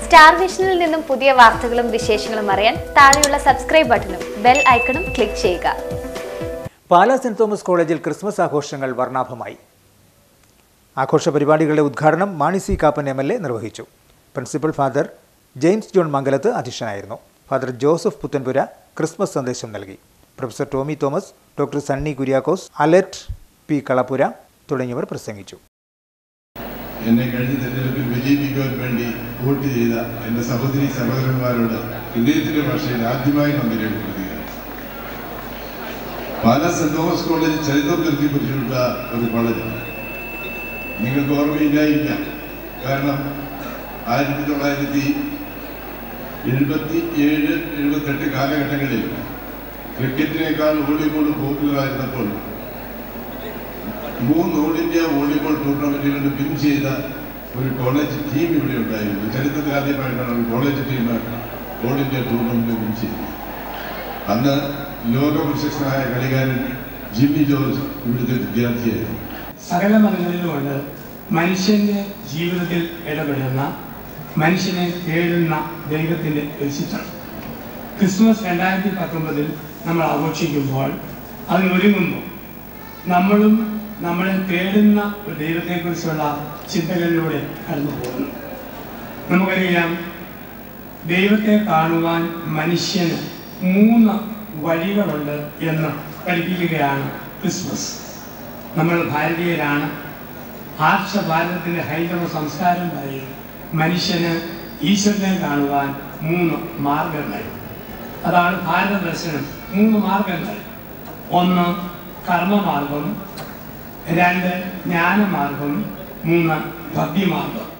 star വിഷനിൽ നിന്നും പുതിയ വാർത്തകളും വിശേഷങ്ങളും അറിയാൻ താഴെയുള്ള സബ്സ്ക്രൈബ് ബട്ടണും ബെൽ ഐക്കണും ക്ലിക്ക് ചെയ്യുക പാലാ സെന്റ് തോമസ് കോളേജിൽ ക്രിസ്മസ് ആഘോഷങ്ങൾ വർണ്ണാഭമായി ആഘോഷ പരിപാടികളുടെ ഉദ്ഘാടനം Mani C Kappan M L A നിർവഹിച്ചു principal father James John Mangalath അധ്യക്ഷനായിരുന്നു ഫാദർ ജോസഫ് പുത്തൻപുര ക്രിസ്മസ് സന്ദേശം നൽകി professor Tommy Thomas doctor Sunny Kuriakose അലറ്റ് പി കളപ്പുര തുടങ്ങിയവർ പ്രസംഗിച്ചു എന്നെ കഴിഞ്ഞ തെരഞ്ഞെടുപ്പിൽ വിജയിപ്പിക്കുവാൻ വേണ്ടി വോട്ട് ചെയ്ത എൻ്റെ സഹോദരി സഹോദരന്മാരോട് ഹൃദയത്തിന്റെ ഭാഷയിൽ ആദ്യമായി നന്ദി രേഖപ്പെടുത്തുകയാണ് പാലാ സെന്റ് തോമസ് കോളേജ് ചരിത്രം നിർത്തിപ്പിടിച്ചിട്ടുള്ള ഒരു കോളേജാണ് നിങ്ങൾക്ക് ഓർമ്മയില്ലായിരിക്കാം കാരണം ആയിരത്തി തൊള്ളായിരത്തി എഴുപത്തി ഏഴ് എഴുപത്തെട്ട് കാലഘട്ടങ്ങളിൽ ക്രിക്കറ്റിനേക്കാൾ വോളിബോൾ പോപ്പുലറായിരുന്നപ്പോൾ മൂന്ന് ഓൾ ഇന്ത്യ വോളിബോൾ ടൂർണമെന്റുകൾ വിൻ ചെയ്ത ഒരു കോളേജ് ടീം ഇവിടെ ഉണ്ടായിരുന്നു ചരിത്രത്തിൽ ആദ്യമായിട്ടാണ് ഒരു college team all India tournament win ചെയ്തത് അന്ന് ലോക പ്രശസ്തനായ കളിക്കാരൻ ജിമ്മി ജോർജ് ഇവിടുത്തെ വിദ്യാർത്ഥിയായിരുന്നു സകല മതങ്ങളിലുമുണ്ട് മനുഷ്യന്റെ ജീവിതത്തിൽ ഇടപെടുന്ന മനുഷ്യനെ തേടുന്ന ദൈവത്തിന്റെ ഒരു ചിത്രം ക്രിസ്മസ് രണ്ടായിരത്തി പത്തൊമ്പതിൽ നമ്മൾ ആഘോഷിക്കുമ്പോൾ അതിനൊരുങ്ങുമ്പോൾ നമ്മളും നമ്മളെ തേടുന്ന ഒരു ദൈവത്തെക്കുറിച്ചുള്ള ചിന്തകളിലൂടെ കടന്നു പോകുന്നു നമുക്കറിയാം ദൈവത്തെ കാണുവാൻ മനുഷ്യന് മൂന്ന് വഴികളുണ്ട് എന്ന് പഠിപ്പിക്കുകയാണ് ക്രിസ്മസ് നമ്മൾ ഭാരതീയരാണ് ആർഷ ഭാരതത്തിൻ്റെ ഹൈന്ദവ സംസ്കാരം പറയും മനുഷ്യന് ഈശ്വരനെ കാണുവാൻ മൂന്ന് മാർഗങ്ങൾ അതാണ് ഭാരത ദർശനം മൂന്ന് മാർഗങ്ങൾ ഒന്ന് കർമ്മമാർഗം രണ്ട് ജ്ഞാനമാർഗം മൂന്ന് ഭക്തിമാർഗം